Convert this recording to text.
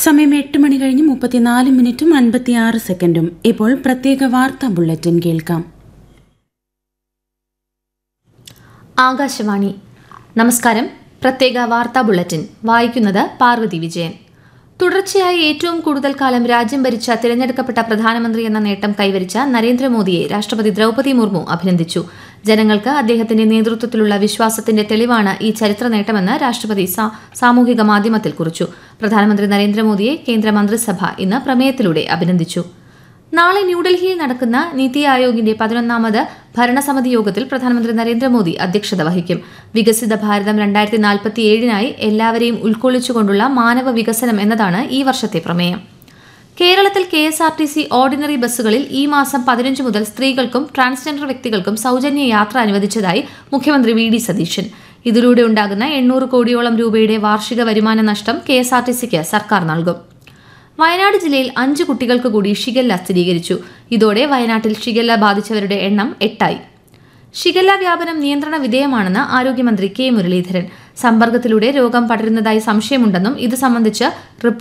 സമയം എട്ട് മണി കഴിഞ്ഞ് മുപ്പത്തിനാല് മിനിറ്റും അൻപത്തിയാറ് സെക്കൻഡും ഇപ്പോൾ പ്രത്യേക വാർത്താ ബുള്ളറ്റിൻ കേൾക്കാം ആകാശവാണി നമസ്കാരം പ്രത്യേക വാർത്താ ബുള്ളറ്റിൻ വായിക്കുന്നത് പാർവതി വിജയൻ തുടർച്ചയായി ഏറ്റവും കൂടുതൽ കാലം രാജ്യം ഭരിച്ച തിരഞ്ഞെടുക്കപ്പെട്ട പ്രധാനമന്ത്രി എന്ന നേട്ടം കൈവരിച്ച നരേന്ദ്രമോദിയെ രാഷ്ട്രപതി ദ്രൗപദി മുർമു അഭിനന്ദിച്ചു ജനങ്ങൾക്ക് അദ്ദേഹത്തിന്റെ നേതൃത്വത്തിലുള്ള വിശ്വാസത്തിന്റെ തെളിവാണ് ഈ ചരിത്ര നേട്ടമെന്ന് രാഷ്ട്രപതി സാ- സാമൂഹിക മാധ്യമത്തിൽ കുറിച്ചു പ്രധാനമന്ത്രി നരേന്ദ്രമോദിയെ കേന്ദ്ര മന്ത്രിസഭ ഇന്ന് പ്രമേയത്തിലൂടെ അഭിനന്ദിച്ചു നാളെ ന്യൂഡൽഹിയിൽ നടക്കുന്ന നീതി ആയോഗിന്റെ പതിനൊന്നാമത് ഭരണസമിതി യോഗത്തിൽ പ്രധാനമന്ത്രി നരേന്ദ്രമോദി അധ്യക്ഷത വഹിക്കും വികസിത ഭാരതം രണ്ടായിരത്തി നാൽപ്പത്തി ഏഴിനായി എല്ലാവരെയും ഉൾക്കൊള്ളിച്ചുകൊണ്ടുള്ള മാനവ വികസനം എന്നതാണ് ഈ വർഷത്തെ പ്രമേയം കേരളത്തിൽ K S R T C ordinary ബസ്സുകളിൽ ഈ മാസം പതിനഞ്ച് മുതൽ സ്ത്രീകൾക്കും ട്രാൻസ്ജെൻഡർ വ്യക്തികൾക്കും സൗജന്യ യാത്ര അനുവദിച്ചതായി മുഖ്യമന്ത്രി വി ഡി സതീശൻ ഇതിലൂടെ ഉണ്ടാകുന്ന എണ്ണൂറ് കോടിയോളം രൂപയുടെ വാർഷിക വരുമാന നഷ്ടം കെ എസ് ആർ ടി സിക്ക് സർക്കാർ നൽകും വയനാട് ജില്ലയിൽ അഞ്ച് കുട്ടികൾക്ക് കൂടി ഷിഗല്ല സ്ഥിരീകരിച്ചു ഇതോടെ വയനാട്ടിൽ ഷിഗല്ല ബാധിച്ചവരുടെ എണ്ണം എട്ടായി ഷിഗല്ല വ്യാപനം നിയന്ത്രണ വിധേയമാണെന്ന് ആരോഗ്യമന്ത്രി കെ മുരളീധരൻ സമ്പർക്കത്തിലൂടെ രോഗം പടരുന്നതായി സംശയമുണ്ടെന്നും ഇത് സംബന്ധിച്ച് റിപ്പോർട്ട്